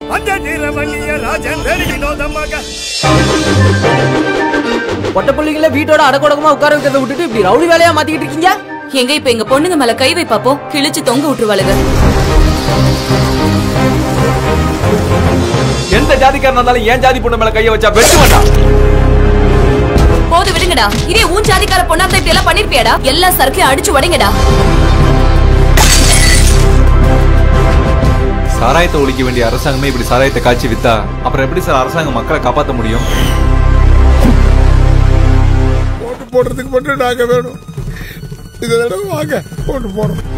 மஞ்சள் ராஜேந்திர வினோதமாக பொட்ட பிள்ளைங்கள வீட்டோட அடக்கொடக்கமா உட்கார வைக்கிறத விட்டுட்டு இப்படி ரவுடி வேலையா மாத்திக்கிட்டு இருக்கீங்க எங்க இப்ப எங்க பொண்ணுங்க மேல கை வை பாப்போம் கிழிச்சு தொங்க விட்டுருவாளுங்க எந்த ஜாதிக்காரன் இருந்தாலும் ஏன் ஜாதி பொண்ணு மேல கைய வச்சா வெட்டு வேண்டாம் போது விடுங்கடா இதே ஊன் ஜாதிக்கார பொண்ணா இருந்தா இப்படி எல்லாம் பண்ணிருப்பியாடா எல்லா சரக்கையும் அடிச்சு உடைங்கடா சாராயத்தை ஒழிக்க வேண்டிய அரசாங்கமே இப்படி சாராயத்தை காய்ச்சி வித்தா அப்புறம் எப்படி சார் அரசாங்கம் மக்களை காப்பாத்த முடியும் ஓட்டு போடுறதுக்கு மட்டும் நாங்க வேணும் இந்த தடவை வாங்க ஓட்டு போடுறோம்